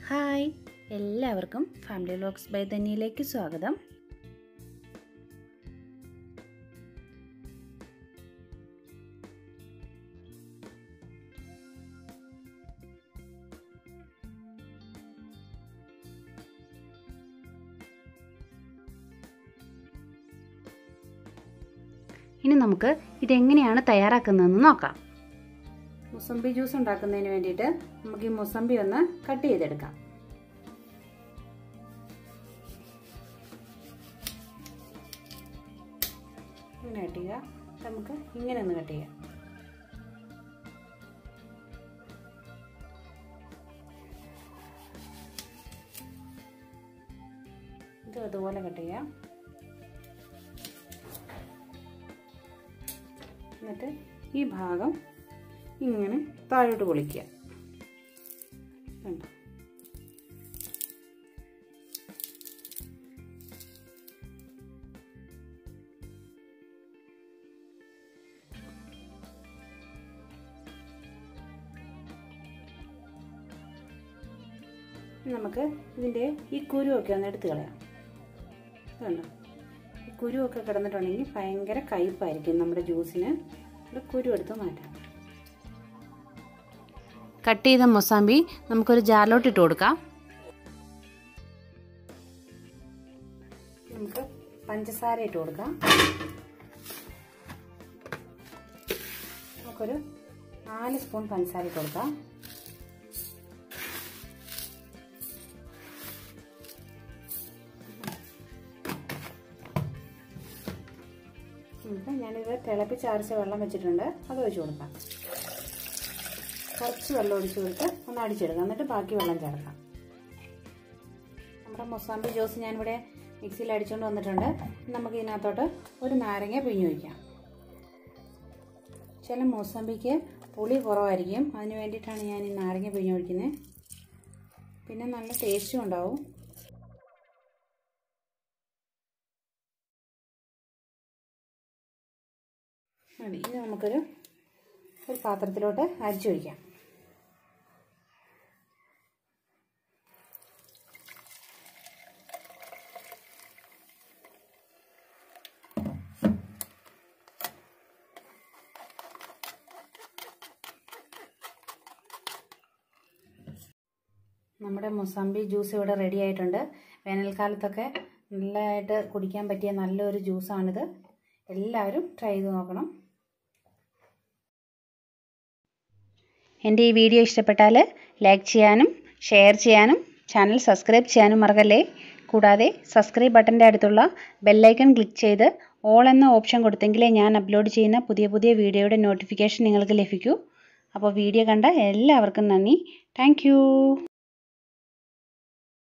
hi എല്ലാവർക്കും family vlogs by ധനിയിലേക്ക് സ്വാഗതം ഇനി നമുക്ക് ഇതെങ്ങനെയാണ് തയ്യാറാക്കുന്നതെന്ന് നോക്കാം മുസമ്പി ജ്യൂസ് ഉണ്ടാക്കുന്നതിന് വേണ്ടിയിട്ട് നമുക്ക് ഈ മുസമ്പി ഒന്ന് കട്ട് ചെയ്തെടുക്കാം ഇങ്ങനെ കട്ട് ചെയ്യുക നമുക്ക് ഇങ്ങനെ ഒന്ന് കട്ട് ചെയ്യാം ഇത് അതുപോലെ കട്ട് ചെയ്യാം എന്നിട്ട് ഈ ഭാഗം ഇങ്ങനെ താഴോട്ട് പൊളിക്കുക കണ്ടോ നമുക്ക് ഇതിൻ്റെ ഈ കുരുവൊക്കെ ഒന്ന് എടുത്ത് കളയാം കണ്ടോ ഈ കുരുവൊക്കെ കിടന്നിട്ടുണ്ടെങ്കിൽ ഭയങ്കര കയ്പായിരിക്കും നമ്മുടെ ജ്യൂസിന് ഇത് കുരു എടുത്ത് മാറ്റാം കട്ട് ചെയ്ത മൊസാമ്പി നമുക്കൊരു ജാറിലോട്ട് ഇട്ട് കൊടുക്കാം നമുക്ക് പഞ്ചസാര ഇട്ട് കൊടുക്കാം നമുക്കൊരു നാല് സ്പൂൺ പഞ്ചസാര ഇട്ട് കൊടുക്കാം നമുക്ക് ഞാനിത് തിളപ്പിച്ചാർച്ച വെള്ളം വെച്ചിട്ടുണ്ട് അത് ഒഴിച്ച് കൊടുക്കാം കുറച്ച് വെള്ളം ഒഴിച്ച് കൊടുത്ത് ഒന്ന് അടിച്ചെടുക്കാം എന്നിട്ട് ബാക്കി വെള്ളം ചേർക്കാം നമ്മുടെ മൊസാമ്പി ജ്യൂസ് ഞാനിവിടെ മിക്സിയിൽ അടിച്ചുകൊണ്ട് വന്നിട്ടുണ്ട് നമുക്ക് ഇതിനകത്തോട്ട് ഒരു നാരങ്ങ പിഴിഞ്ഞ് വയ്ക്കാം ചില മൊസാമ്പിക്ക് പുളി കുറവായിരിക്കും അതിന് വേണ്ടിയിട്ടാണ് ഞാൻ ഈ നാരങ്ങ പിഴിഞ്ഞ് ഒഴിക്കുന്നത് പിന്നെ നല്ല ടേസ്റ്റും ഉണ്ടാവും മതി ഇത് നമുക്കൊരു ഒരു പാത്രത്തിലോട്ട് അരിച്ചു വയ്ക്കാം നമ്മുടെ മൊസാമ്പി ജ്യൂസ് ഇവിടെ റെഡി ആയിട്ടുണ്ട് വേനൽക്കാലത്തൊക്കെ നല്ലതായിട്ട് കുടിക്കാൻ പറ്റിയ നല്ലൊരു ജ്യൂസാണിത് എല്ലാവരും ട്രൈ ചെയ്ത് നോക്കണം എൻ്റെ ഈ വീഡിയോ ഇഷ്ടപ്പെട്ടാൽ ലൈക്ക് ചെയ്യാനും ഷെയർ ചെയ്യാനും ചാനൽ സബ്സ്ക്രൈബ് ചെയ്യാനും മറക്കല്ലേ കൂടാതെ സബ്സ്ക്രൈബ് ബട്ടൻ്റെ അടുത്തുള്ള ബെല്ലൈക്കൺ ക്ലിക്ക് ചെയ്ത് ഓൾ എന്ന ഓപ്ഷൻ കൊടുത്തെങ്കിലേ ഞാൻ അപ്ലോഡ് ചെയ്യുന്ന പുതിയ പുതിയ വീഡിയോയുടെ നോട്ടിഫിക്കേഷൻ നിങ്ങൾക്ക് ലഭിക്കൂ അപ്പോൾ വീഡിയോ കണ്ട എല്ലാവർക്കും നന്ദി താങ്ക്